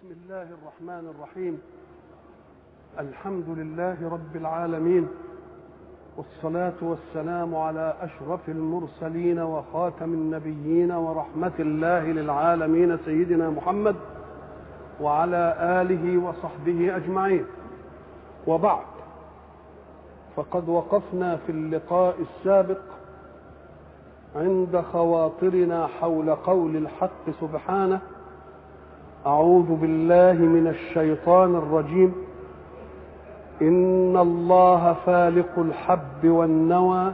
بسم الله الرحمن الرحيم الحمد لله رب العالمين والصلاة والسلام على أشرف المرسلين وخاتم النبيين ورحمة الله للعالمين سيدنا محمد وعلى آله وصحبه أجمعين وبعد فقد وقفنا في اللقاء السابق عند خواطرنا حول قول الحق سبحانه أعوذ بالله من الشيطان الرجيم إن الله فالق الحب والنوى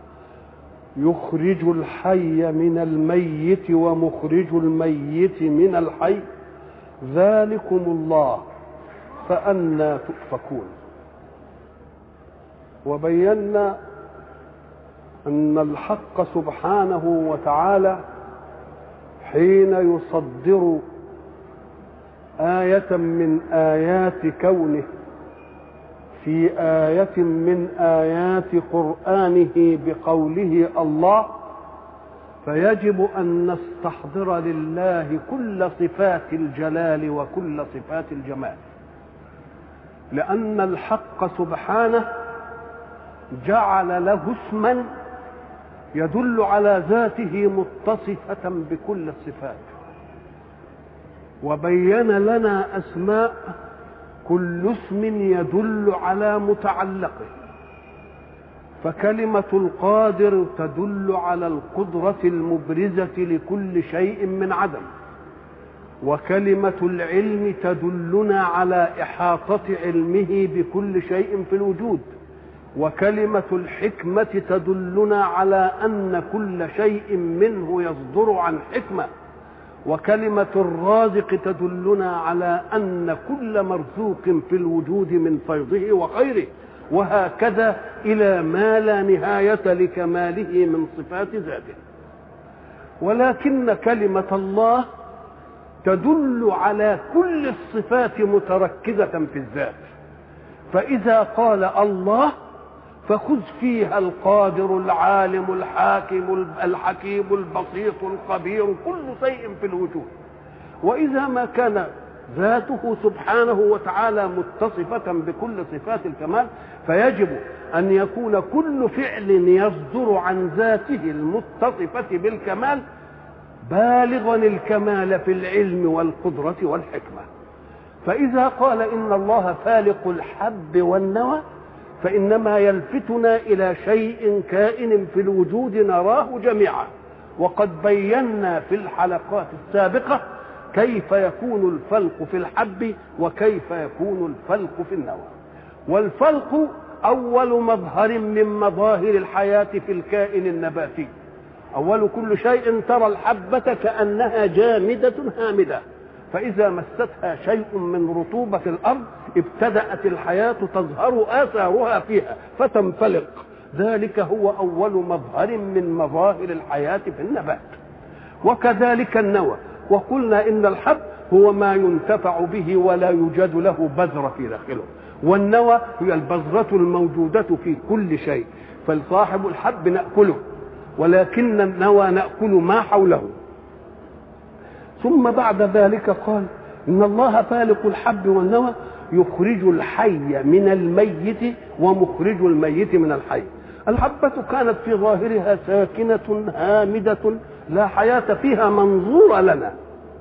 يخرج الحي من الميت ومخرج الميت من الحي ذلكم الله فأنا تؤفكون وبينا أن الحق سبحانه وتعالى حين يصدر آية من آيات كونه في آية من آيات قرآنه بقوله الله فيجب أن نستحضر لله كل صفات الجلال وكل صفات الجمال لأن الحق سبحانه جعل له اسما يدل على ذاته متصفة بكل الصفات وبين لنا اسماء كل اسم يدل على متعلقه فكلمه القادر تدل على القدره المبرزه لكل شيء من عدم وكلمه العلم تدلنا على احاطه علمه بكل شيء في الوجود وكلمه الحكمه تدلنا على ان كل شيء منه يصدر عن حكمه وكلمة الرازق تدلنا على أن كل مرزوق في الوجود من فيضه وخيره وهكذا إلى ما لا نهاية لكماله من صفات ذاته ولكن كلمة الله تدل على كل الصفات متركزة في الذات فإذا قال الله فخذ فيها القادر العالم الحاكم الحكيم البسيط الخبير كل شيء في الوجود واذا ما كان ذاته سبحانه وتعالى متصفة بكل صفات الكمال فيجب أن يكون كل فعل يصدر عن ذاته المتصفة بالكمال بالغا الكمال في العلم والقدرة والحكمة فإذا قال إن الله فالق الحب والنوى فإنما يلفتنا إلى شيء كائن في الوجود نراه جميعا وقد بينا في الحلقات السابقة كيف يكون الفلق في الحب وكيف يكون الفلق في النوى والفلق أول مظهر من مظاهر الحياة في الكائن النباتي أول كل شيء ترى الحبة كأنها جامدة هامدة فإذا مستها شيء من رطوبة الأرض ابتدأت الحياة تظهر آثارها فيها فتنفلق ذلك هو أول مظهر من مظاهر الحياة في النبات وكذلك النوى وقلنا إن الحب هو ما ينتفع به ولا يوجد له بذرة في داخله والنوى هي البذرة الموجودة في كل شيء فالصاحب الحب نأكله ولكن النوى نأكل ما حوله ثم بعد ذلك قال إن الله فالق الحب والنوى يخرج الحي من الميت ومخرج الميت من الحي الحبة كانت في ظاهرها ساكنة هامدة لا حياة فيها منظورة لنا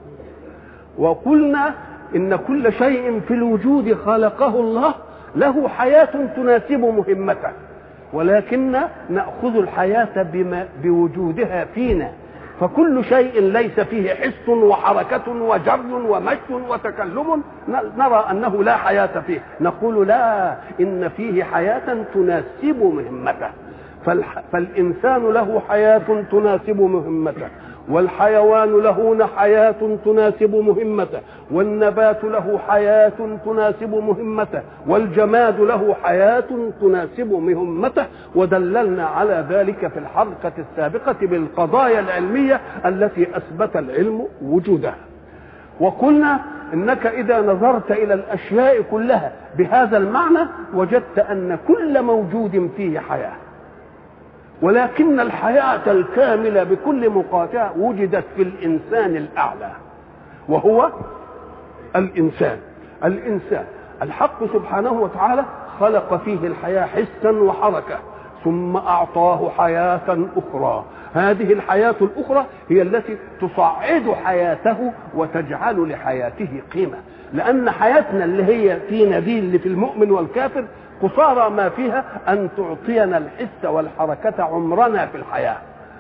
وقلنا إن كل شيء في الوجود خلقه الله له حياة تناسب مهمته ولكن نأخذ الحياة بما بوجودها فينا فكل شيء ليس فيه حس وحركة وجري ومشي وتكلم نرى أنه لا حياة فيه نقول لا إن فيه حياة تناسب مهمته فالإنسان له حياة تناسب مهمته والحيوان له حياة تناسب مهمته والنبات له حياة تناسب مهمته والجماد له حياة تناسب مهمته ودللنا على ذلك في الحلقة السابقة بالقضايا العلمية التي أثبت العلم وجودها وقلنا انك اذا نظرت الى الاشياء كلها بهذا المعنى وجدت ان كل موجود فيه حياه ولكن الحياة الكاملة بكل مقاطعة وجدت في الإنسان الأعلى وهو الانسان الانسان الحق سبحانه وتعالى خلق فيه الحياه حسا وحركه ثم اعطاه حياه اخرى هذه الحياه الاخرى هي التي تصعد حياته وتجعل لحياته قيمه لان حياتنا اللي هي فينا دي اللي في المؤمن والكافر قصارى ما فيها ان تعطينا الحس والحركه عمرنا في الحياه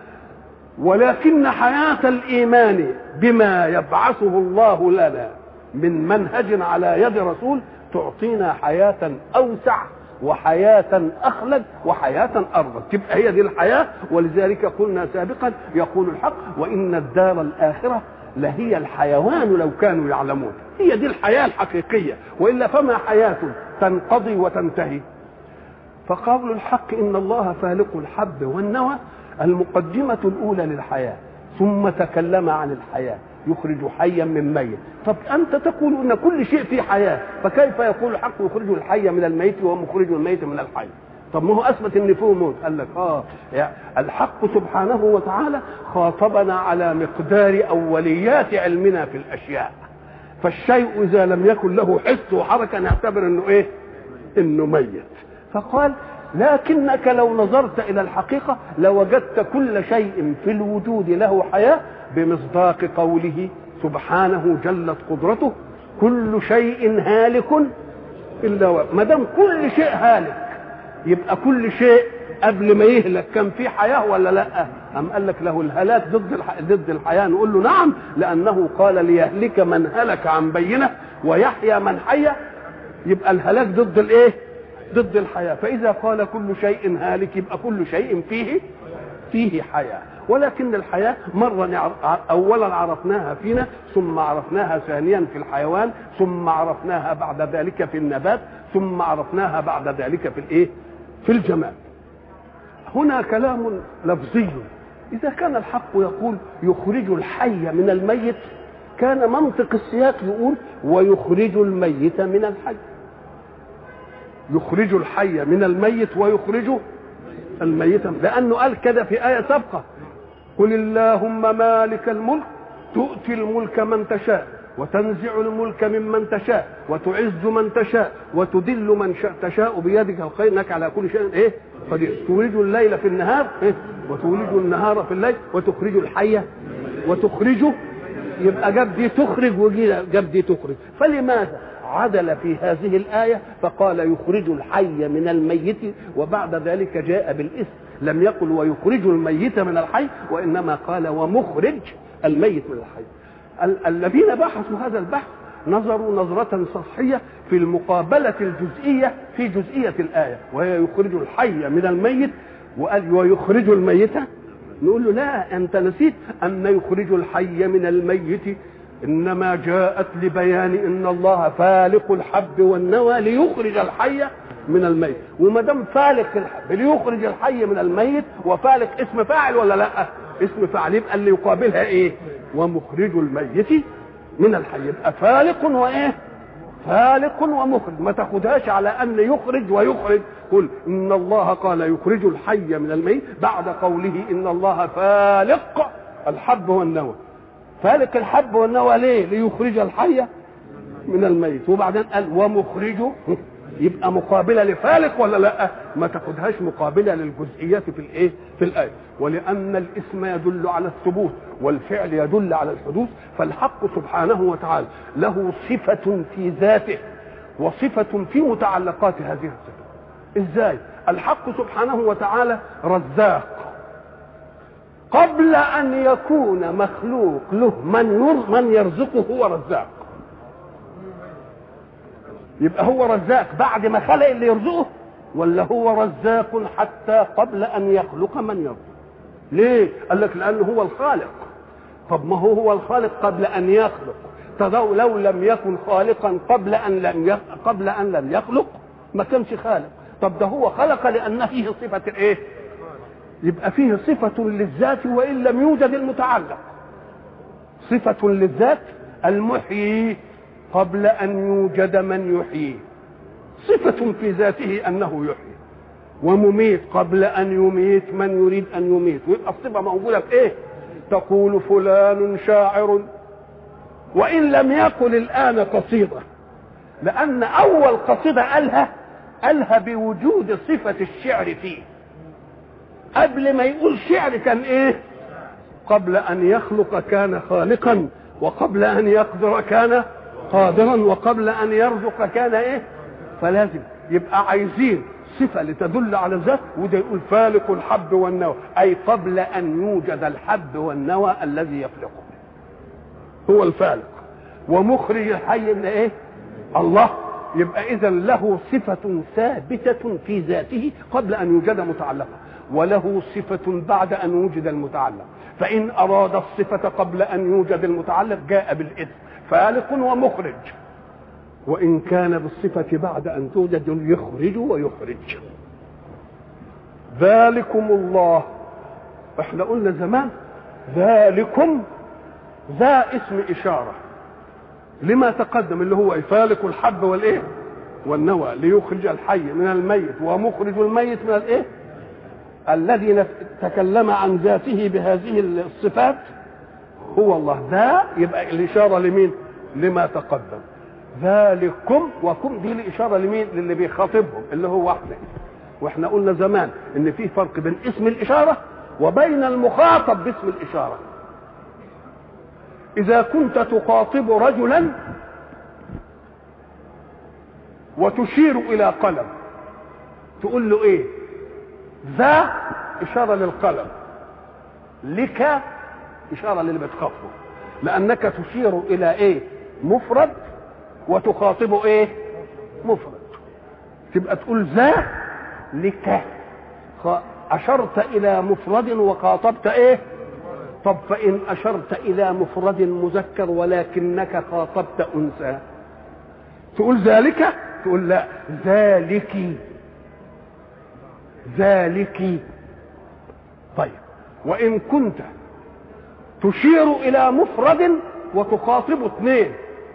ولكن حياه الايمان بما يبعثه الله لنا من منهج على يد رسول تعطينا حياه اوسع وحياة أخلد وحياة أرض تبقى هي دي الحياة ولذلك قلنا سابقا يقول الحق وإن الدار الآخرة لهي الحيوان لو كانوا يعلمون هي دي الحياة الحقيقية وإلا فما حياة تنقضي وتنتهي فقول الحق إن الله فالق الحب والنوى المقدمة الأولى للحياة ثم تكلم عن الحياة يخرج حيا من ميت طب أنت تقول أن كل شيء فيه حياة فكيف يقول الحق يخرج الحي من الميت ومخرج الميت من الحي طب ما هو اثبت ان فيه موت قال لك اه يعني الحق سبحانه وتعالى خاطبنا على مقدار اوليات علمنا في الاشياء فالشيء اذا لم يكن له حس وحركه نعتبر انه ايه انه ميت فقال لكنك لو نظرت الى الحقيقه لوجدت كل شيء في الوجود له حياه بمصداق قوله سبحانه جلت قدرته كل شيء هالك الا ما دام كل شيء هالك يبقى كل شيء قبل ما يهلك كان في حياه ولا لا أم قال لك له الهلاك ضد الح... ضد الحياه نقول له نعم لانه قال ليهلك من هلك عن بينه ويحيى من حي يبقى الهلاك ضد الايه ضد الحياه فاذا قال كل شيء هالك يبقى كل شيء فيه فيه حياه ولكن الحياه مره اولا عرفناها فينا ثم عرفناها ثانيا في الحيوان ثم عرفناها بعد ذلك في النبات ثم عرفناها بعد ذلك في الايه في الجمال هنا كلام لفظي اذا كان الحق يقول يخرج الحي من الميت كان منطق السياق يقول ويخرج الميت من الحي يخرج الحي من الميت ويخرج الميت لانه قال كده في ايه سابقه قل اللهم مالك الملك تؤتي الملك من تشاء وتنزع الملك ممن تشاء وتعز من تشاء وتذل من شاء تشاء بيدك الخير انك على كل شيء ايه قدير تولج الليل في النهار إيه؟ وتولج النهار في الليل وتخرج الحي وتخرج يبقى جاب دي تخرج وجاب دي تخرج فلماذا عدل في هذه الآية فقال يخرج الحي من الميت وبعد ذلك جاء بالاسم لم يقل ويخرج الميت من الحي وإنما قال ومخرج الميت من الحي ال- الذين بحثوا هذا البحث نظروا نظرة سطحية في المقابلة الجزئية في جزئية الآية وهي يخرج الحي من الميت وقال ويخرج الميت نقول له لا أنت نسيت أن يخرج الحي من الميت إنما جاءت لبيان إن الله فالق الحب والنوى ليخرج الحي من الميت وما دام فالق الحب ليخرج الحي من الميت وفالق اسم فاعل ولا لا اسم فاعل يبقى اللي يقابلها ايه ومخرج الميت من الحي يبقى فالق وايه فالق ومخرج ما تاخدهاش على ان يخرج ويخرج قل ان الله قال يخرج الحي من الميت بعد قوله ان الله فالق الحب والنوى فالق الحب والنوى ليه ليخرج الحي من الميت وبعدين قال ومخرجه يبقى مقابله لفالق ولا لا ما تاخدهاش مقابله للجزئيات في الايه في الايه ولان الاسم يدل على الثبوت والفعل يدل على الحدوث فالحق سبحانه وتعالى له صفه في ذاته وصفه في متعلقات هذه الصفه ازاي الحق سبحانه وتعالى رزاق قبل ان يكون مخلوق له من من يرزقه هو رزاق يبقى هو رزاق بعد ما خلق اللي يرزقه ولا هو رزاق حتى قبل ان يخلق من يرزقه ليه قال لك لانه هو الخالق طب ما هو هو الخالق قبل ان يخلق طب لو لم يكن خالقا قبل ان لم يخ... قبل ان لم يخلق ما كانش خالق طب ده هو خلق لان فيه صفه الايه يبقى فيه صفه للذات وان لم يوجد المتعلق صفه للذات المحيي قبل ان يوجد من يحييه صفة في ذاته انه يحيي ومميت قبل ان يميت من يريد ان يميت ويبقى الصفة موجودة في ايه؟ تقول فلان شاعر وإن لم يقل الآن قصيدة لأن أول قصيدة قالها قالها بوجود صفة الشعر فيه قبل ما يقول شعر كان إيه قبل أن يخلق كان خالقا وقبل أن يقدر كان قادرا وقبل أن يرزق كان إيه فلازم يبقى عايزين صفة لتدل على الذات وده يقول فالق الحب والنوى أي قبل أن يوجد الحب والنوى الذي يفلقه هو الفالق ومخرج الحي من إيه الله يبقى إذا له صفة ثابتة في ذاته قبل أن يوجد متعلقة وله صفة بعد أن وجد المتعلق فإن أراد الصفة قبل أن يوجد المتعلق جاء بالاسم فالق ومخرج وإن كان بالصفة بعد أن توجد يخرج ويخرج ذلكم الله احنا قلنا زمان ذلكم ذا اسم إشارة لما تقدم اللي هو فالق الحب والايه والنوى ليخرج الحي من الميت ومخرج الميت من الايه الذي تكلم عن ذاته بهذه الصفات هو الله ذا يبقى الإشارة لمين لما تقدم ذلكم وكم دي الإشارة لمين للي بيخاطبهم اللي هو احنا واحنا قلنا زمان ان في فرق بين اسم الإشارة وبين المخاطب باسم الإشارة إذا كنت تخاطب رجلا وتشير إلى قلم تقول له إيه ذا إشارة للقلم لك إشارة للي بتخاطبه لأنك تشير إلى إيه مفرد وتخاطبه إيه مفرد تبقى تقول ذا لك أشرت إلى مفرد وخاطبت إيه طب فإن أشرت إلى مفرد مذكر ولكنك خاطبت أنثى تقول ذلك تقول لا ذلك ذلك طيب وإن كنت تشير إلى مفرد وتخاطب اثنين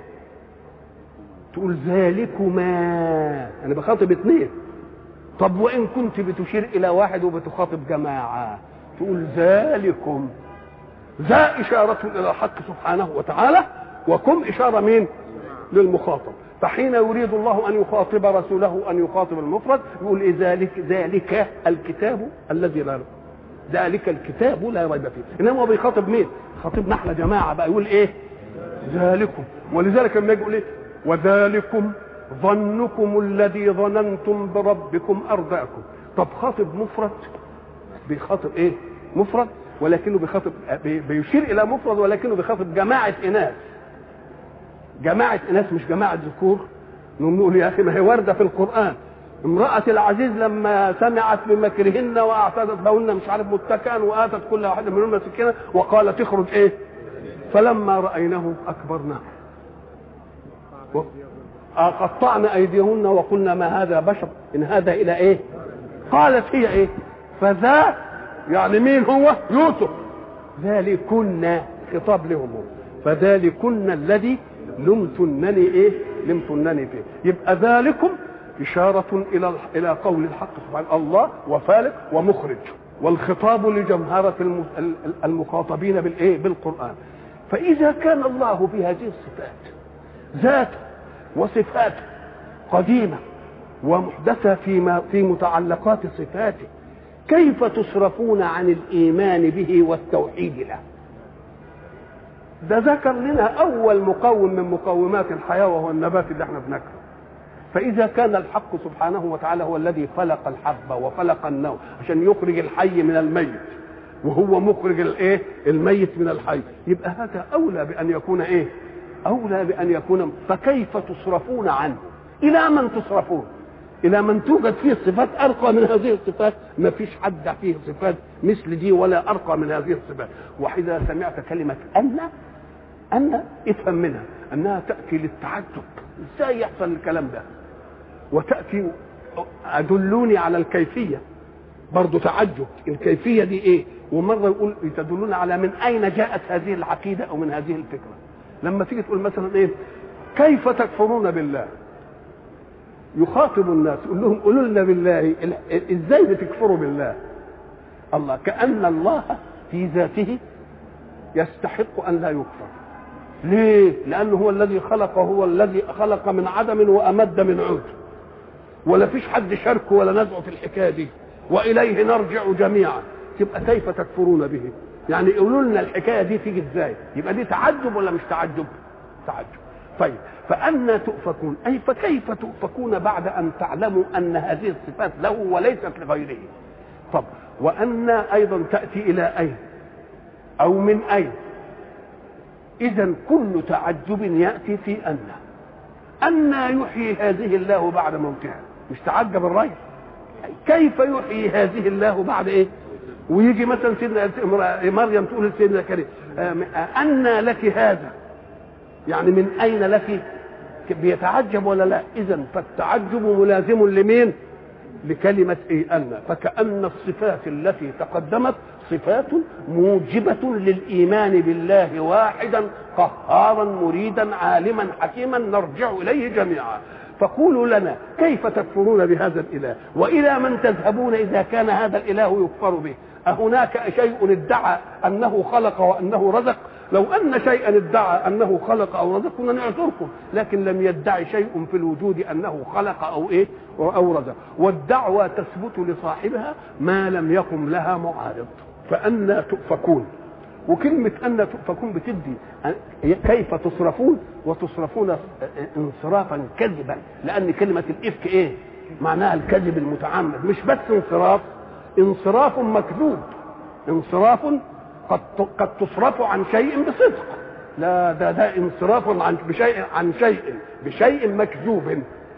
تقول ذلكما أنا بخاطب اثنين طب وإن كنت بتشير إلى واحد وبتخاطب جماعة تقول ذلكم ذا إشارة إلى الحق سبحانه وتعالى وكم إشارة مين للمخاطب فحين يريد الله أن يخاطب رسوله أن يخاطب المفرد يقول إيه ذلك ذلك الكتاب الذي لا ريب ذلك الكتاب لا ريب فيه إنما هو بيخاطب مين خاطبنا احنا جماعة بقى يقول إيه ذلكم ولذلك لما يقول إيه وذلكم ظنكم الذي ظننتم بربكم أرضاكم طب خاطب مفرد بيخاطب إيه مفرد ولكنه بيخاطب بيشير الى مفرد ولكنه بيخاطب جماعه اناث جماعه اناث مش جماعه ذكور نقول يا اخي ما هي وارده في القران امرأة العزيز لما سمعت بمكرهن واعتدت لهن مش عارف متكئا واتت كل واحدة منهن سكينة وقالت اخرج ايه؟ فلما رأيناه أكبرناه قطعن أيديهن وقلنا ما هذا بشر إن هذا إلى إيه؟ قالت هي إيه؟ فذا يعني مين هو يوسف ذلكن خطاب لهم هو فذلكن الذي لمتنني ايه لمتنني فيه يبقى ذلكم إشارة إلى إلى قول الحق سبحانه الله وفالق ومخرج والخطاب لجمهرة المخاطبين بالإيه بالقرآن فإذا كان الله بهذه الصفات ذاته وصفاته قديمة ومحدثة فيما في متعلقات صفاته كيف تصرفون عن الايمان به والتوحيد له ده ذكر لنا اول مقوم من مقومات الحياه وهو النبات اللي احنا بناكله فاذا كان الحق سبحانه وتعالى هو الذي خلق الحب وخلق النوى عشان يخرج الحي من الميت وهو مخرج الايه الميت من الحي يبقى هذا اولى بان يكون ايه اولى بان يكون فكيف تصرفون عنه الى من تصرفون الى من توجد فيه صفات ارقى من هذه الصفات ما فيش حد فيه صفات مثل دي ولا ارقى من هذه الصفات واذا سمعت كلمه ان ان افهم منها انها تاتي للتعجب ازاي يحصل الكلام ده وتاتي ادلوني على الكيفيه برضه تعجب الكيفيه دي ايه ومره يقول تدلون على من اين جاءت هذه العقيده او من هذه الفكره لما تيجي تقول مثلا ايه كيف تكفرون بالله يخاطب الناس يقول لهم قولوا لنا بالله ازاي بتكفروا بالله الله كأن الله في ذاته يستحق أن لا يكفر ليه لانه هو الذي خلق وهو الذي خلق من عدم وامد من عود ولا فيش حد شاركه ولا نزعه في الحكايه دي واليه نرجع جميعا يبقى كيف تكفرون به يعني يقولوا لنا الحكايه دي تيجي ازاي يبقى دي تعجب ولا مش تعجب تعجب طيب فأنا تؤفكون أي فكيف تؤفكون بعد أن تعلموا أن هذه الصفات له وليست لغيره طب وأن أيضا تأتي إلى أين أو من أين إذا كل تعجب يأتي في أن أن يحيي هذه الله بعد موتها مش تعجب الرجل كيف يحيي هذه الله بعد إيه ويجي مثلا سيدنا مريم تقول لسيدنا كريم أن لك هذا يعني من أين لك بيتعجب ولا لا إذا فالتعجب ملازم لمين لكلمة إيه أن فكأن الصفات التي تقدمت صفات موجبة للإيمان بالله واحدا قهارا مريدا عالما حكيما نرجع إليه جميعا فقولوا لنا كيف تكفرون بهذا الإله وإلى من تذهبون إذا كان هذا الإله يكفر به أهناك شيء ادعى أنه خلق وأنه رزق لو أن شيئا ادعى أنه خلق أو رزق كنا نعذركم لكن لم يدعي شيء في الوجود أنه خلق أو إيه أو رزق والدعوة تثبت لصاحبها ما لم يقم لها معارض فأنا تؤفكون وكلمة أن تؤفكون بتدي كيف تصرفون وتصرفون انصرافا كذبا لأن كلمة الإفك إيه معناها الكذب المتعمد مش بس انصراف انصراف مكذوب انصراف قد قد تصرف عن شيء بصدق لا ده ده انصراف عن بشيء عن شيء بشيء مكذوب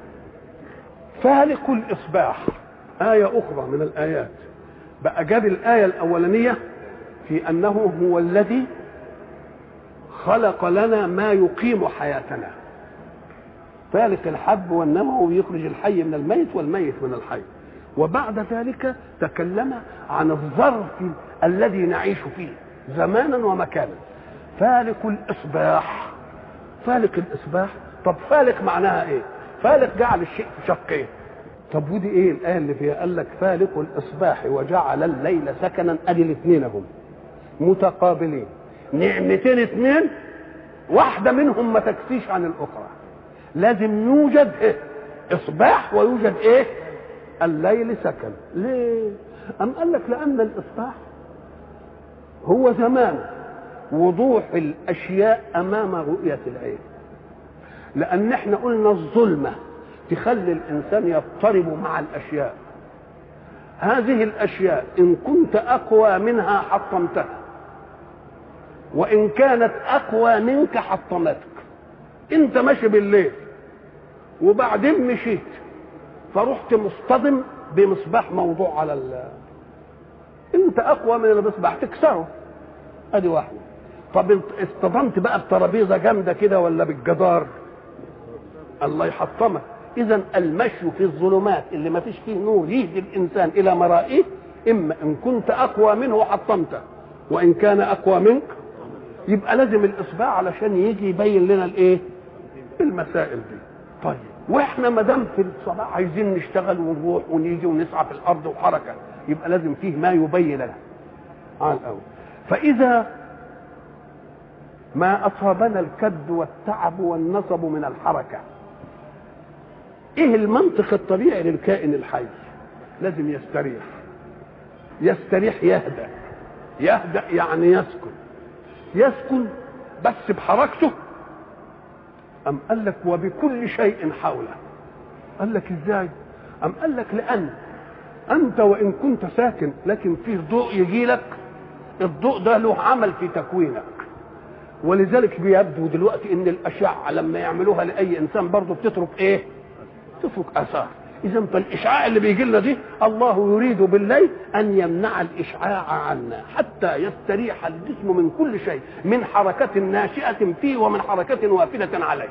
فالق الاصباح آية أخرى من الآيات بقى جاب الآية الأولانية في أنه هو الذي خلق لنا ما يقيم حياتنا فالق الحب والنمو ويخرج الحي من الميت والميت من الحي وبعد ذلك تكلم عن الظرف الذي نعيش فيه زمانا ومكانا فالق الاصباح فالق الاصباح طب فالق معناها ايه فالق جعل الشيء في شقين طب ودي ايه الايه اللي فيها قال لك فالق الاصباح وجعل الليل سكنا ادي الاثنين هم متقابلين نعمتين اثنين واحده منهم ما تكفيش عن الاخرى لازم يوجد إيه؟ اصباح ويوجد ايه الليل سكن ليه ام قال لك لان الاصباح هو زمان وضوح الاشياء امام رؤيه العين لان احنا قلنا الظلمه تخلي الانسان يضطرب مع الاشياء هذه الاشياء ان كنت اقوى منها حطمتها وان كانت اقوى منك حطمتك انت ماشي بالليل وبعدين مشيت فرحت مصطدم بمصباح موضوع على ال انت اقوى من المصباح تكسره ادي واحده طب اصطدمت بقى بترابيزه جامده كده ولا بالجدار الله يحطمك اذا المشي في الظلمات اللي ما فيش فيه نور يهدي الانسان الى مرائيه اما ان كنت اقوى منه حطمته وان كان اقوى منك يبقى لازم الاصبع علشان يجي يبين لنا الايه المسائل دي طيب واحنا ما دام في الصباح عايزين نشتغل ونروح ونيجي ونسعى في الارض وحركه يبقى لازم فيه ما يبين لنا على الاول فاذا ما اصابنا الكد والتعب والنصب من الحركه ايه المنطق الطبيعي للكائن الحي لازم يستريح يستريح يهدأ يهدأ يعني يسكن يسكن بس بحركته أم قال لك وبكل شيء حوله قال لك ازاي أم قال لك لأن أنت وإن كنت ساكن لكن فيه ضوء يجي لك الضوء ده له عمل في تكوينك ولذلك بيبدو دلوقتي ان الاشعه لما يعملوها لاي انسان برضه بتترك ايه؟ تترك اثار اذا فالاشعاع اللي بيجي لنا دي الله يريد بالليل ان يمنع الاشعاع عنا حتى يستريح الجسم من كل شيء من حركه ناشئه فيه ومن حركه وافده عليه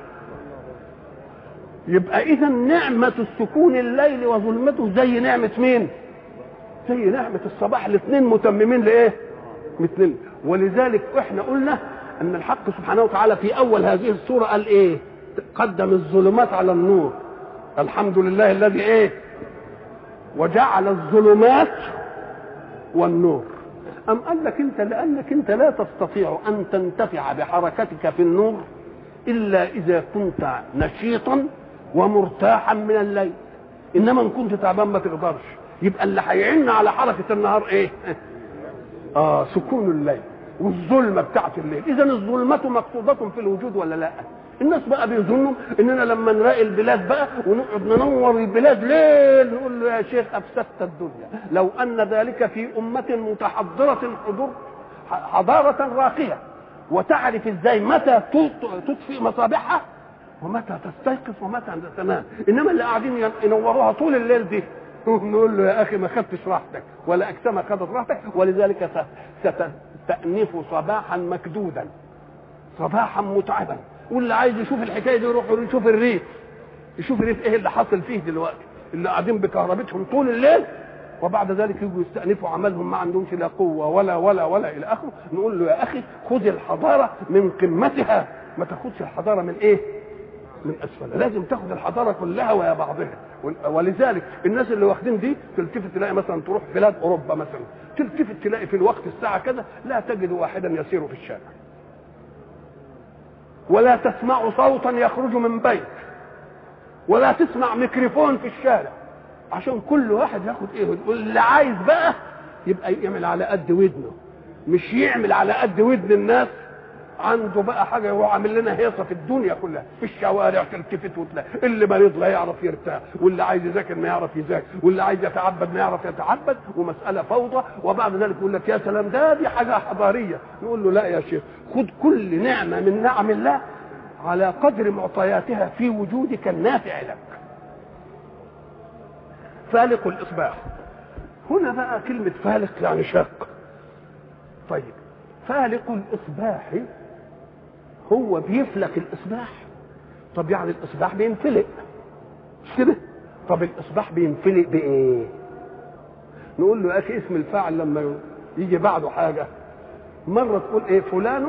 يبقى اذا نعمه السكون الليل وظلمته زي نعمه مين زي نعمه الصباح الاثنين متممين لايه مثلين ولذلك احنا قلنا ان الحق سبحانه وتعالى في اول هذه السوره قال ايه قدم الظلمات على النور الحمد لله الذي ايه وجعل الظلمات والنور أم قال لك أنت لأنك أنت لا تستطيع أن تنتفع بحركتك في النور إلا إذا كنت نشيطا ومرتاحا من الليل إنما إن كنت تعبان ما تقدرش يبقى اللي هيعن على حركة النهار إيه؟ آه سكون الليل والظلمة بتاعت الليل إذا الظلمة مقصودة في الوجود ولا لا؟ الناس بقى بيظنوا اننا لما نراقي البلاد بقى ونقعد ننور البلاد ليل نقول له يا شيخ افسدت الدنيا لو ان ذلك في امه متحضره الحضور حضاره راقيه وتعرف ازاي متى تطفئ مصابيحها ومتى تستيقظ ومتى تنام انما اللي قاعدين ينوروها طول الليل دي نقول له يا اخي ما خدتش راحتك ولا اجسامك خدت راحتك ولذلك ستأنف صباحا مكدودا صباحا متعبا واللي عايز يشوف الحكايه دي يروح يشوف الريف يشوف الريف ايه اللي حاصل فيه دلوقتي اللي قاعدين بكهربتهم طول الليل وبعد ذلك يجوا يستأنفوا عملهم ما عندهمش لا قوة ولا ولا ولا إلى آخره نقول له يا أخي خذ الحضارة من قمتها ما تاخدش الحضارة من إيه؟ من أسفلها لازم تاخد الحضارة كلها ويا بعضها ولذلك الناس اللي واخدين دي تلتفت تلاقي مثلا تروح بلاد أوروبا مثلا تلتفت تلاقي في الوقت الساعة كذا لا تجد واحدا يسير في الشارع ولا تسمع صوتا يخرج من بيت ولا تسمع ميكروفون في الشارع عشان كل واحد ياخد ايه واللي عايز بقى يبقى يعمل على قد ودنه مش يعمل على قد ودن الناس عنده بقى حاجه هو عامل لنا هيصه في الدنيا كلها في الشوارع تلتفت وتلاقي اللي مريض لا يعرف يرتاح واللي عايز يذاكر ما يعرف يذاكر واللي عايز يتعبد ما يعرف يتعبد ومساله فوضى وبعد ذلك يقول لك يا سلام ده دي حاجه حضاريه نقول له لا يا شيخ خد كل نعمه من نعم الله على قدر معطياتها في وجودك النافع لك فالق الاصباح هنا بقى كلمه فالق يعني شاق طيب فالق الاصباح هو بيفلق الاصباح طب يعني الاصباح بينفلق مش كده طب الاصباح بينفلق بايه نقول له يا اخي اسم الفاعل لما يجي بعده حاجه مره تقول ايه فلان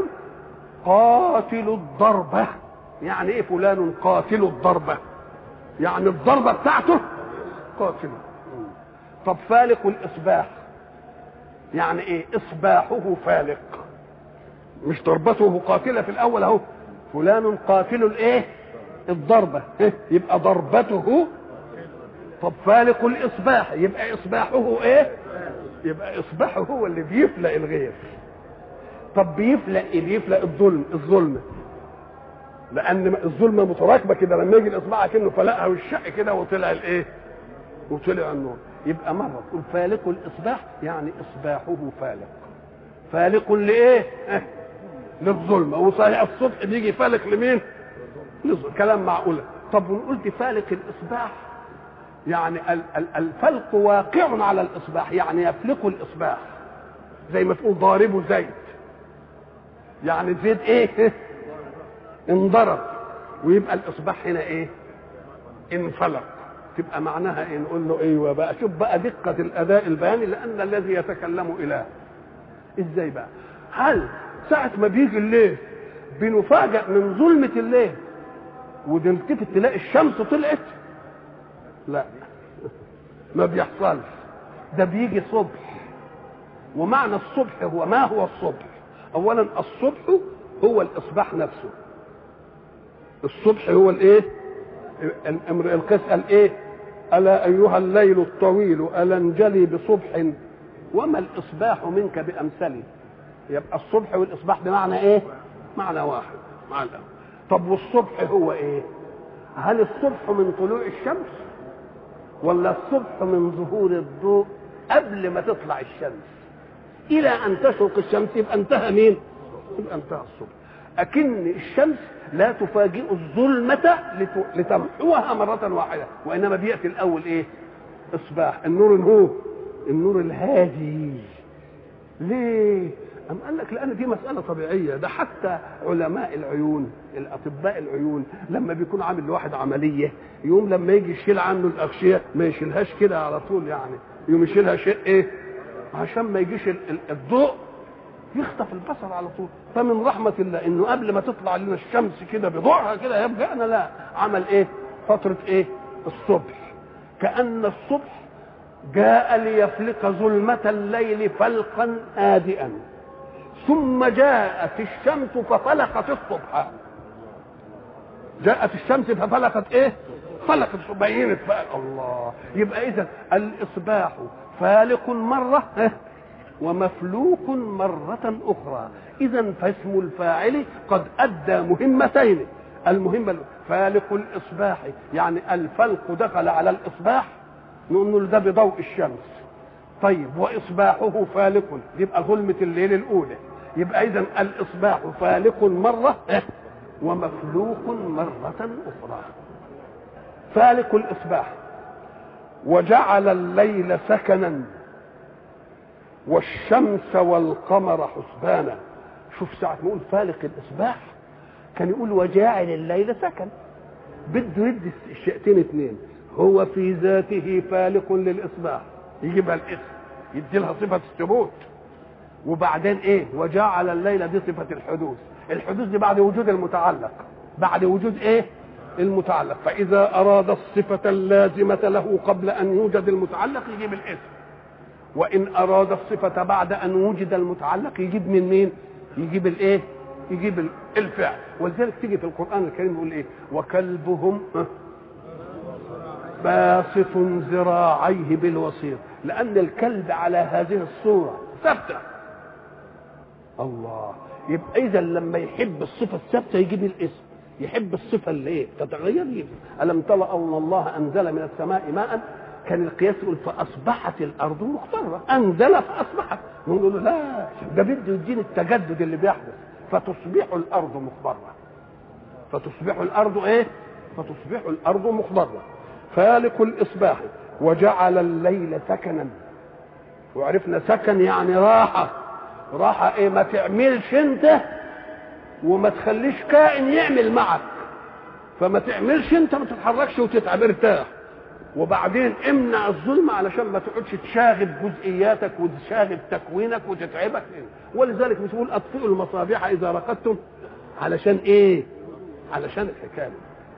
قاتل الضربه يعني ايه فلان قاتل الضربه يعني الضربه بتاعته قاتل طب فالق الاصباح يعني ايه اصباحه فالق مش ضربته قاتله في الاول اهو فلان قاتل الايه الضربه يبقى ضربته طب فالق الاصباح يبقى اصباحه ايه يبقى اصباحه هو اللي بيفلق الغير طب بيفلق ايه بيفلق الظلم الظلم لان الظلمه متراكبه كده لما يجي الاصبع كانه فلقها والشق كده وطلع الايه وطلع النور يبقى مره تقول فالق الاصباح يعني اصباحه فالق فالق لايه اه للظلمه وصحيح الصبح بيجي فالق لمين للظلم كلام معقول طب ونقول فالق الاصباح يعني الفلق واقع على الاصباح يعني يفلق الاصباح زي ما تقول ضاربه زيت يعني زيت ايه انضرب ويبقى الاصباح هنا ايه انفلق تبقى معناها ايه نقول له ايوه بقى شوف بقى دقه الاداء البياني لان الذي يتكلم اله ازاي بقى هل ساعه ما بيجي الليل بنفاجئ من ظلمه الليل ونلتفت تلاقي الشمس طلعت لا ما بيحصلش ده بيجي صبح ومعنى الصبح هو ما هو الصبح اولا الصبح هو الاصباح نفسه الصبح هو الايه امرئ القيس قال ايه الا ايها الليل الطويل الا انجلي بصبح وما الاصباح منك بامثلي يبقى الصبح والاصباح بمعنى ايه معنى واحد معنى طب والصبح هو ايه هل الصبح من طلوع الشمس ولا الصبح من ظهور الضوء قبل ما تطلع الشمس الى ان تشرق الشمس يبقى انتهى مين يبقى انتهى الصبح اكن الشمس لا تفاجئ الظلمة لتمحوها مرة واحدة وإنما بيأتي الأول إيه؟ إصباح النور هو النور الهادي ليه؟ أم قال لك لأن دي مسألة طبيعية ده حتى علماء العيون الأطباء العيون لما بيكون عامل لواحد عملية يوم لما يجي يشيل عنه الأغشية ما يشيلهاش كده على طول يعني يوم يشيلها شيء إيه؟ عشان ما يجيش الضوء يخطف البصر على طول فمن رحمة الله انه قبل ما تطلع لنا الشمس كده بضوعها كده يبقى انا لا عمل ايه فترة ايه الصبح كأن الصبح جاء ليفلق ظلمة الليل فلقا هادئا ثم جاءت الشمس ففلقت الصبح جاءت الشمس ففلقت ايه فلقت بينت بقى الله يبقى اذا الاصباح فالق مره ومفلوق مرة أخرى إذا فاسم الفاعل قد أدى مهمتين المهمة فالق الإصباح يعني الفلق دخل على الإصباح نقول له ده بضوء الشمس طيب وإصباحه فالق يبقى ظلمة الليل الأولى يبقى إذا الإصباح فالق مرة ومفلوق مرة أخرى فالق الإصباح وجعل الليل سكنا والشمس والقمر حسبانا شوف ساعة ما يقول فالق الإصباح كان يقول وجاعل الليل سكن بده يدي الشيئتين اثنين هو في ذاته فالق للإصباح يجيبها الاسم يدي لها صفة الثبوت وبعدين ايه وجعل الليل دي صفة الحدوث الحدوث دي بعد وجود المتعلق بعد وجود ايه المتعلق فإذا أراد الصفة اللازمة له قبل أن يوجد المتعلق يجيب الاسم وإن أراد الصفة بعد أن وجد المتعلق يجيب من مين يجيب الايه يجيب الفعل ولذلك تيجي في القرآن الكريم يقول ايه وكلبهم باسط ذراعيه بالوسيط لأن الكلب على هذه الصورة ثابتة الله يبقى إذا لما يحب الصفة الثابتة يجيب الاسم يحب الصفة اللي ايه تتغير يجيب ألم ترى أن الله أنزل من السماء ماء كان القياس يقول فأصبحت الأرض مخضرة أنزل فأصبحت نقول له لا ده بده يديني التجدد اللي بيحدث فتصبح الأرض مخضرة فتصبح الأرض إيه؟ فتصبح الأرض مخضرة فالق الإصباح وجعل الليل سكنا وعرفنا سكن يعني راحة راحة إيه ما تعملش أنت وما تخليش كائن يعمل معك فما تعملش أنت ما تتحركش وتتعب ارتاح وبعدين امنع الظلم علشان ما تقعدش تشاغب جزئياتك وتشاغب تكوينك وتتعبك ولذلك مش بيقول اطفئوا المصابيح اذا رقدتم علشان ايه علشان الحكايه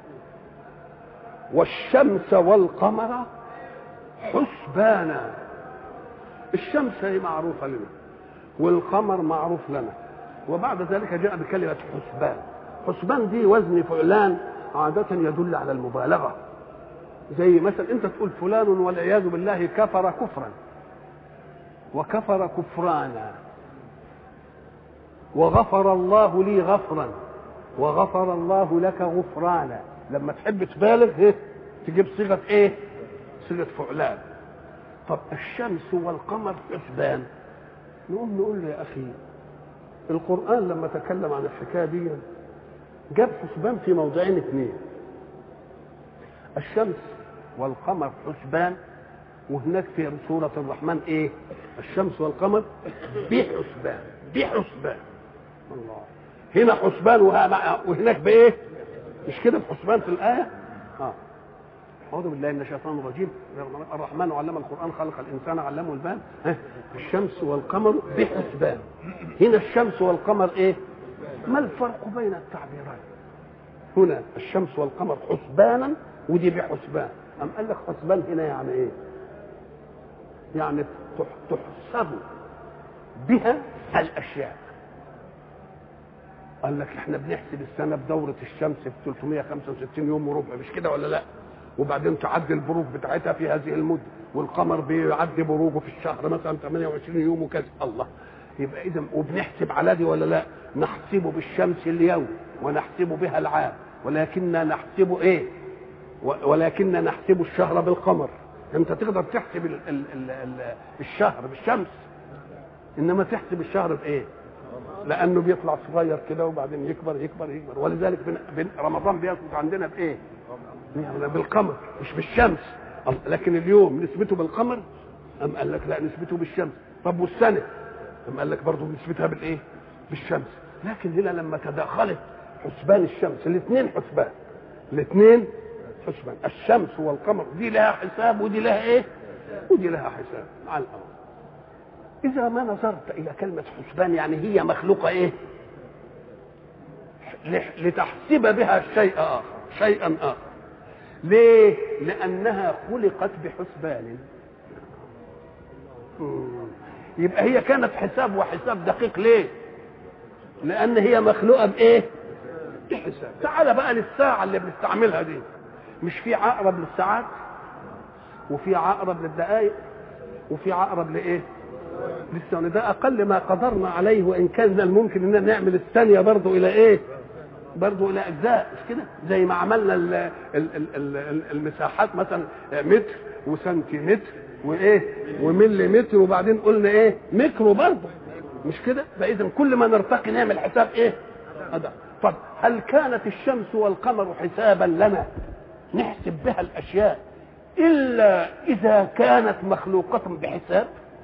والشمس والقمر حسبانا الشمس هي معروفه لنا والقمر معروف لنا وبعد ذلك جاء بكلمه حسبان حسبان دي وزن فعلان عاده يدل على المبالغه زي مثلا انت تقول فلان والعياذ بالله كفر كفرا وكفر كفرانا وغفر الله لي غفرا وغفر الله لك غفرانا لما تحب تبالغ ايه تجيب صيغه ايه صيغه فعلان طب الشمس والقمر حسبان نقوم نقول له يا اخي القران لما تكلم عن الحكايه دي جاب حسبان في موضعين اثنين الشمس والقمر حسبان وهناك في سورة الرحمن ايه الشمس والقمر بحسبان بحسبان الله هنا حسبان وهناك بايه مش كده في حسبان في الآية اه أعوذ بالله من الشيطان الرجيم الرحمن علم القرآن خلق الإنسان علمه البان الشمس والقمر بحسبان هنا الشمس والقمر إيه ما الفرق بين التعبيرين هنا الشمس والقمر حسبانا ودي بحسبان أم قال لك حسبان هنا يعني ايه يعني تحسب بها الاشياء قال لك احنا بنحسب السنه بدوره الشمس في 365 يوم وربع مش كده ولا لا وبعدين تعدي البروج بتاعتها في هذه المده والقمر بيعدي بروجه في الشهر مثلا 28 يوم وكذا الله يبقى اذا وبنحسب على دي ولا لا نحسب بالشمس اليوم ونحسب بها العام ولكن نحسب ايه ولكن نحسب الشهر بالقمر انت تقدر تحسب ال ال ال ال الشهر بالشمس انما تحسب الشهر بايه لانه بيطلع صغير كده وبعدين يكبر يكبر يكبر ولذلك بن بن رمضان بيثبت عندنا بايه يعني بالقمر مش بالشمس لكن اليوم نسبته بالقمر ام قال لك لا نسبته بالشمس طب والسنه ام قال لك برضه نسبتها بالايه بالشمس لكن هنا لما تداخلت حسبان الشمس الاثنين حسبان الاثنين حسبان الشمس والقمر دي لها حساب ودي لها ايه ودي لها حساب على الارض اذا ما نظرت الى كلمه حسبان يعني هي مخلوقه ايه لتحسب بها شيء اخر شيئا اخر ليه لانها خلقت بحسبان يبقى هي كانت حساب وحساب دقيق ليه لان هي مخلوقه بايه بحساب تعال بقى للساعه اللي بنستعملها دي مش في عقرب للساعات وفي عقرب للدقائق وفي عقرب لايه للثانية ده اقل ما قدرنا عليه وان كان من الممكن ان نعمل الثانيه برضه الى ايه برضه الى اجزاء مش كده زي ما عملنا ال ال ال ال المساحات مثلا متر وسنتيمتر وايه ومليمتر وبعدين قلنا ايه ميكرو برضه مش كده فاذا كل ما نرتقي نعمل حساب ايه هذا طب هل كانت الشمس والقمر حسابا لنا نحسب بها الاشياء الا اذا كانت مخلوقه بحساب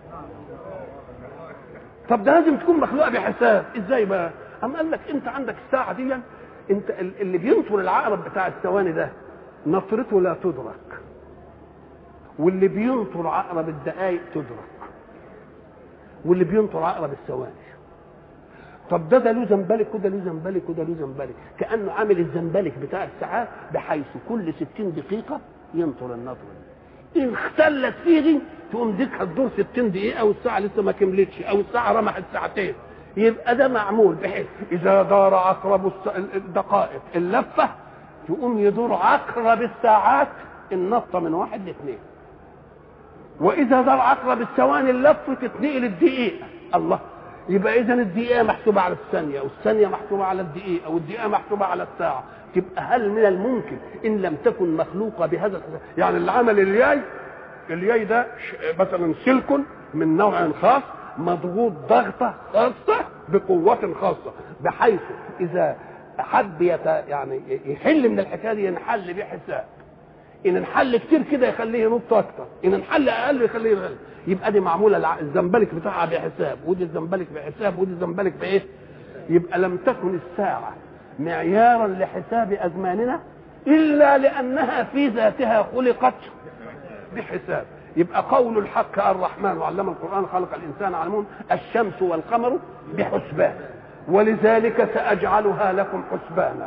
طب ده لازم تكون مخلوقه بحساب ازاي بقى أم قال لك انت عندك الساعه دي انت اللي بينطر العقرب بتاع الثواني ده نطرته لا تدرك واللي بينطر عقرب الدقائق تدرك واللي بينطر عقرب الثواني طب ده ده له زنبلك وده له زنبلك وده له زنبلك كانه عامل الزنبلك بتاع الساعات بحيث كل 60 دقيقه ينطر النطره دي ان اختلت فيه دي تقوم ديك هتدور 60 دقيقه والساعه لسه ما كملتش او الساعه رمحت ساعتين يبقى ده معمول بحيث اذا دار عقرب الدقائق اللفه تقوم يدور عقرب الساعات النطه من واحد لاثنين واذا دار عقرب الثواني اللفه تتنقل الدقيقه الله يبقى اذا الدقيقه محسوبه على الثانيه والثانيه محسوبه على الدقيقه والدقيقه محسوبه على الساعه تبقى هل من الممكن ان لم تكن مخلوقه بهذا الحساب يعني اللي عمل الياي الياي ده مثلا سلك من نوع خاص مضغوط ضغطه خاصه بقوه خاصه بحيث اذا حب يت يعني يحل من الحكايه دي ينحل بيه حساب ان انحل كتير كده يخليه ينط اكتر ان انحل اقل يخليه يغلب يبقى دي معموله الزنبلك بتاعها بحساب ودي الزنبلك بحساب ودي الزنبلك بايه يبقى لم تكن الساعه معيارا لحساب ازماننا الا لانها في ذاتها خلقت بحساب يبقى قول الحق الرحمن وعلم القران خلق الانسان علمون الشمس والقمر بحسبان ولذلك ساجعلها لكم حسبانا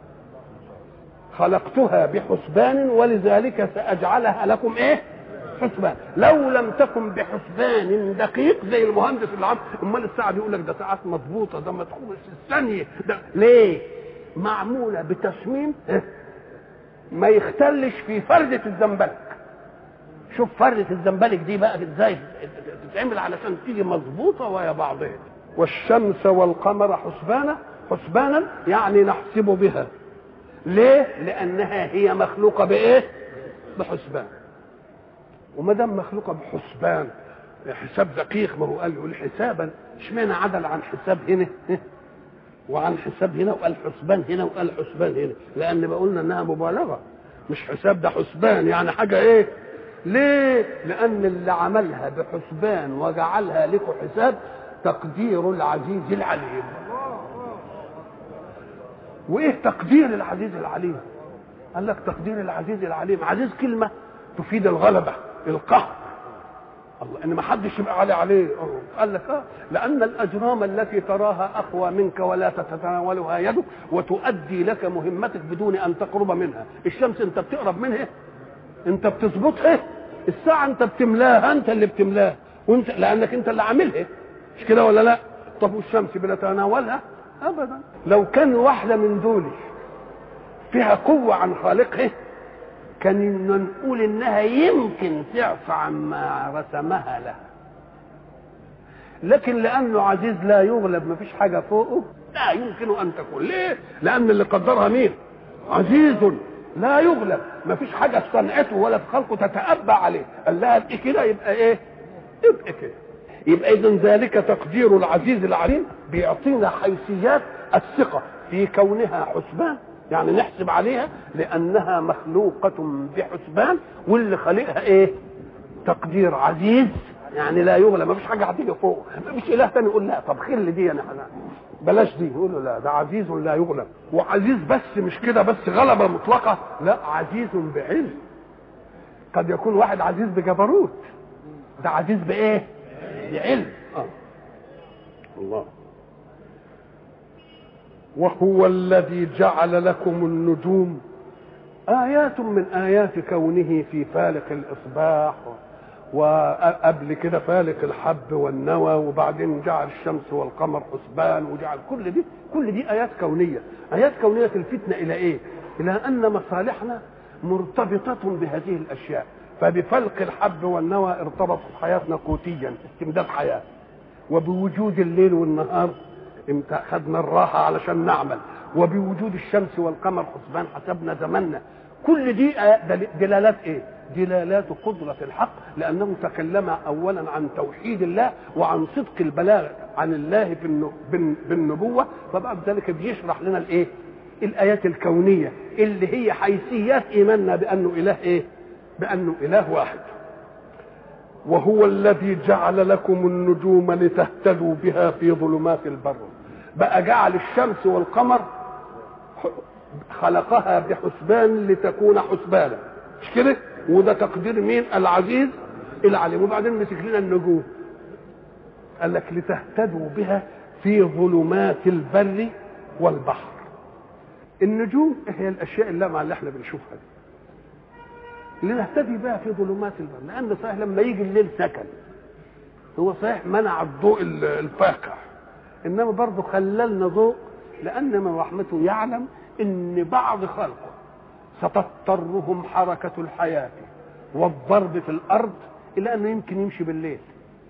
خلقتها بحسبان ولذلك ساجعلها لكم ايه حسبان لو لم تكن بحسبان دقيق زي المهندس اللي عم امال الساعه دي يقول لك ده ساعات مضبوطه ده مدخول الثانيه ده ليه معموله بتصميم ما يختلش في فرده الزنبلك شوف فرده الزنبلك دي بقى ازاي تتعمل علشان تيجي مظبوطه ويا بعضها والشمس والقمر حسبانا حسبانا يعني نحسب بها ليه لانها هي مخلوقه بايه بحسبان وما دام مخلوقه بحسبان حساب دقيق ما هو قال يقول حسابا اشمعنى عدل عن حساب هنا وعن حساب هنا وقال حسبان هنا وقال حسبان هنا لان بقولنا انها مبالغه مش حساب ده حسبان يعني حاجه ايه ليه لان اللي عملها بحسبان وجعلها لكم حساب تقدير العزيز العليم وايه تقدير العزيز العليم قال لك تقدير العزيز العليم عزيز كلمه تفيد الغلبه القهر الله ان ما حدش يبقى علي عليه قال لك اه لان الاجرام التي تراها اقوى منك ولا تتناولها يدك وتؤدي لك مهمتك بدون ان تقرب منها الشمس انت بتقرب منها انت بتظبطها الساعه انت بتملاها انت اللي بتملاها وانت لانك انت اللي عاملها مش كده ولا لا طب والشمس بنتناولها ابدا لو كان واحده من دول فيها قوه عن خالقها كان نقول انها يمكن تعفى عما رسمها لها لكن لانه عزيز لا يغلب ما فيش حاجه فوقه لا يمكن ان تكون ليه لان اللي قدرها مين عزيز لا يغلب ما فيش حاجه في صنعته ولا في خلقه تتأبى عليه قال لها ابقي كده يبقى ايه ابقي كده يبقى اذا ذلك تقدير العزيز العليم بيعطينا حيثيات الثقه في كونها حسبان يعني نحسب عليها لانها مخلوقه بحسبان واللي خالقها ايه تقدير عزيز يعني لا يغلى ما فيش حاجه هتيجي فوق ما فيش اله تاني يقول لا طب خل دي انا انا بلاش دي يقول له لا ده عزيز لا يغلب وعزيز بس مش كده بس غلبه مطلقه لا عزيز بعلم قد يكون واحد عزيز بجبروت ده عزيز بايه بعلم آه. الله وهو الذي جعل لكم النجوم آيات من آيات كونه في فالق الإصباح وقبل كده فالق الحب والنوى وبعدين جعل الشمس والقمر حسبان وجعل كل دي كل دي ايات كونيه ايات كونيه تلفتنا الى ايه الى ان مصالحنا مرتبطه بهذه الاشياء فبفلق الحب والنوى ارتبطت حياتنا قوتيا استمداد حياه وبوجود الليل والنهار خدنا الراحه علشان نعمل وبوجود الشمس والقمر حسبان حسبنا زمننا كل دي دلالات ايه دلالات قدرة الحق لأنه تكلم أولا عن توحيد الله وعن صدق البلاغ عن الله بالنبوة فبعد ذلك بيشرح لنا الإيه؟ الآيات الكونية اللي هي حيثيات إيماننا بأنه إله إيه؟ بأنه إله واحد وهو الذي جعل لكم النجوم لتهتدوا بها في ظلمات البر بقى جعل الشمس والقمر خلقها بحسبان لتكون حسبانا مش كده وده تقدير مين العزيز العليم وبعدين مسك لنا النجوم قال لك لتهتدوا بها في ظلمات البر والبحر النجوم هي الاشياء اللامعه اللي احنا بنشوفها دي لنهتدي بها في ظلمات البر لان صحيح لما يجي الليل سكن هو صحيح منع الضوء الفاقع انما برضه خللنا ضوء لان من رحمته يعلم ان بعض خلقه ستضطرهم حركة الحياة والضرب في الأرض إلى أنه يمكن يمشي بالليل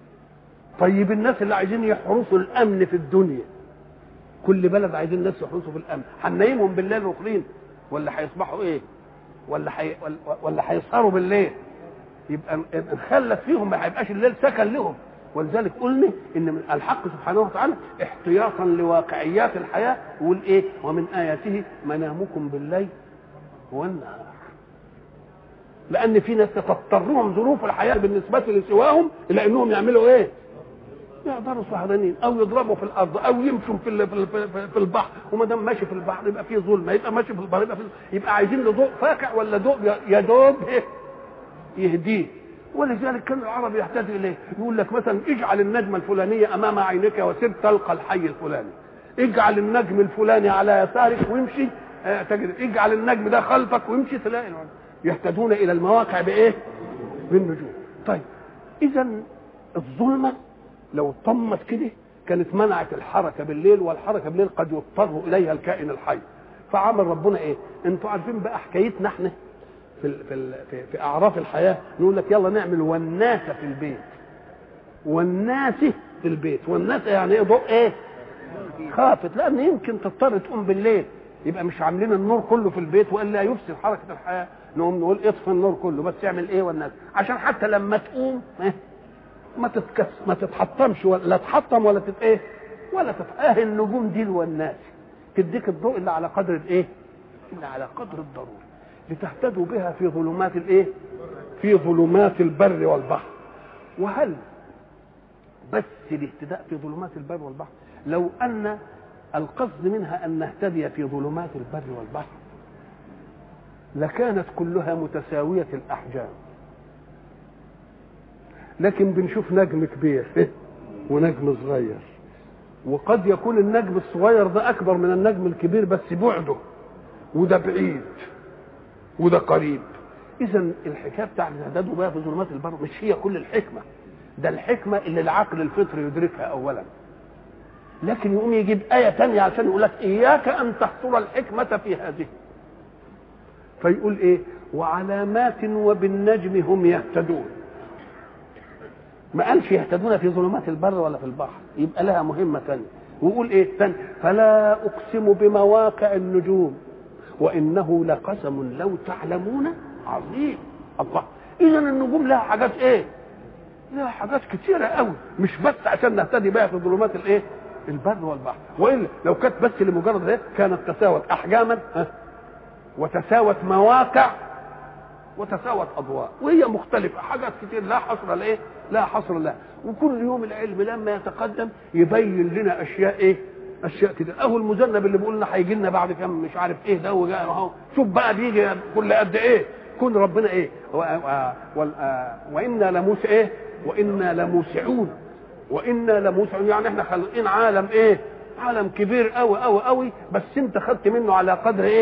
طيب الناس اللي عايزين يحرسوا الأمن في الدنيا كل بلد عايزين الناس يحرسوا في الأمن هننيمهم بالليل ركلين ولا هيصبحوا إيه ولا حي... ولا هيسهروا بالليل يبقى نخلف فيهم ما هيبقاش الليل سكن لهم ولذلك قلنا ان من الحق سبحانه وتعالى احتياطا لواقعيات الحياه يقول ايه ومن اياته منامكم بالليل والنهار لان في ناس تضطرهم ظروف الحياه بالنسبه لسواهم الى انهم يعملوا ايه يقدروا سهرانين او يضربوا في الارض او يمشوا في في البحر وما دام ماشي في البحر يبقى فيه ظلمه يبقى ماشي في البحر يبقى فيه يبقى عايزين له ضوء فاقع ولا ضوء يا دوب يهديه ولذلك كان العرب يحتاج اليه يقول لك مثلا اجعل النجمه الفلانيه امام عينك وسر تلقى الحي الفلاني اجعل النجم الفلاني على يسارك وامشي تجد اجعل النجم ده خلفك وامشي تلاقي يهتدون الى المواقع بايه؟ بالنجوم. طيب اذا الظلمه لو طمت كده كانت منعت الحركه بالليل والحركه بالليل قد يضطر اليها الكائن الحي. فعمل ربنا ايه؟ انتوا عارفين بقى حكايتنا احنا في في في, في اعراف الحياه نقول لك يلا نعمل وناسه في البيت. والناسه في البيت، والناسه يعني ايه ضوء ايه؟ خافت لان يمكن تضطر تقوم بالليل يبقى مش عاملين النور كله في البيت والا يفسد حركه الحياه نقوم نقول اطفي النور كله بس يعمل ايه والناس عشان حتى لما تقوم ما تتكس ما تتحطمش ولا تحطم ولا تت ايه ولا تتاه النجوم دي والناس تديك الضوء اللي على قدر الايه اللي على قدر الضروره لتهتدوا بها في ظلمات الايه في ظلمات البر والبحر وهل بس الاهتداء في ظلمات البر والبحر لو ان القصد منها ان نهتدي في ظلمات البر والبحر لكانت كلها متساويه الاحجام لكن بنشوف نجم كبير ونجم صغير وقد يكون النجم الصغير ده اكبر من النجم الكبير بس بعده وده بعيد وده قريب اذا الحكايه بتاع الهداد بقى في ظلمات البر مش هي كل الحكمه ده الحكمه اللي العقل الفطري يدركها اولا لكن يقوم يجيب آية تانية عشان يقول لك إياك أن تحصر الحكمة في هذه فيقول إيه وعلامات وبالنجم هم يهتدون ما قالش يهتدون في ظلمات البر ولا في البحر يبقى لها مهمة ثانية ويقول إيه ثاني فلا أقسم بمواقع النجوم وإنه لقسم لو تعلمون عظيم الله إذا النجوم لها حاجات إيه لها حاجات كتيرة قوي مش بس عشان نهتدي بها في ظلمات الإيه البر والبحر والا لو كانت بس لمجرد ايه كانت تساوت احجاما وتساوت مواقع وتساوت اضواء وهي مختلفه حاجات كتير لا حصر لايه لا حصر لها وكل يوم العلم لما يتقدم يبين لنا اشياء ايه اشياء كده اهو المذنب اللي بيقول لنا هيجي لنا بعد كام مش عارف ايه ده وجاء اهو شوف بقى بيجي كل قد ايه كون ربنا ايه و... و... و... وانا لموس ايه وانا لموسعون وانا لموسعون يعني احنا خالقين عالم ايه عالم كبير قوي قوي قوي بس انت خدت منه على قدر ايه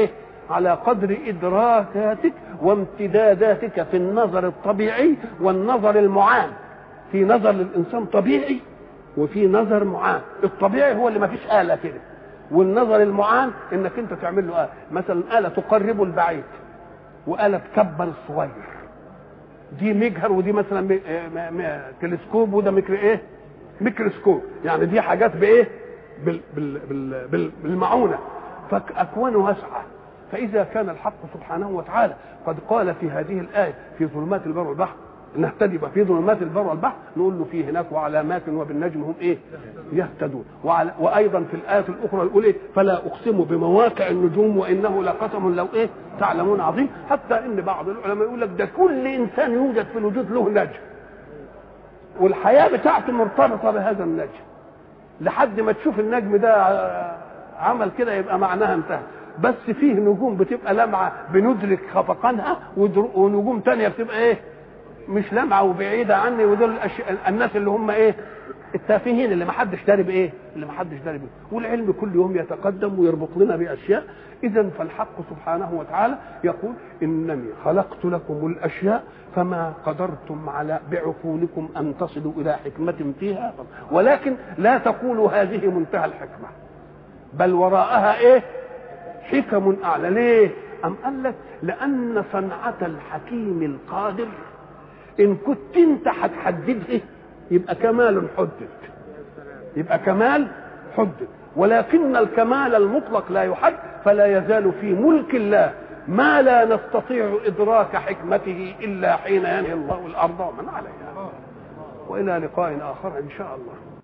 على قدر ادراكاتك وامتداداتك في النظر الطبيعي والنظر المعان في نظر للانسان طبيعي وفي نظر معان الطبيعي هو اللي ما فيش آلة كده والنظر المعان انك انت تعمل له آلة مثلا آلة تقرب البعيد وآلة تكبر الصغير دي مجهر ودي مثلا م... م... م... تلسكوب وده ميكرو ايه ميكروسكوب يعني دي حاجات بايه بال... بال... بال... بال... بالمعونه فاكوانه واسعه فاذا كان الحق سبحانه وتعالى قد قال في هذه الايه في ظلمات البر والبحر نهتدي في ظلمات البر والبحر نقول له في هناك وعلامات وبالنجم هم ايه يهتدون وعلى وايضا في الايه الاخرى يقول ايه فلا اقسم بمواقع النجوم وانه لقسم لو ايه تعلمون عظيم حتى ان بعض العلماء يقول لك ده كل انسان يوجد في الوجود له نجم والحياه بتاعته مرتبطه بهذا النجم لحد ما تشوف النجم ده عمل كده يبقى معناها انتهى بس فيه نجوم بتبقى لمعه بندرك خفقانها ونجوم تانية بتبقى ايه مش لمعه وبعيده عني ودول الأش... الناس اللي هم ايه التافهين اللي ما حدش داري بايه اللي ما حدش داري بايه والعلم كل يوم يتقدم ويربط لنا باشياء اذا فالحق سبحانه وتعالى يقول انني خلقت لكم الاشياء فما قدرتم على بعقولكم ان تصلوا الى حكمه فيها ولكن لا تقولوا هذه منتهى الحكمه بل وراءها ايه حكم اعلى ليه ام قال لك لان صنعه الحكيم القادر ان كنت انت هتحددها يبقى كمال حدد يبقى كمال حدد ولكن الكمال المطلق لا يحد فلا يزال في ملك الله ما لا نستطيع ادراك حكمته الا حين ينهي الله الارض ومن عليها والى لقاء اخر ان شاء الله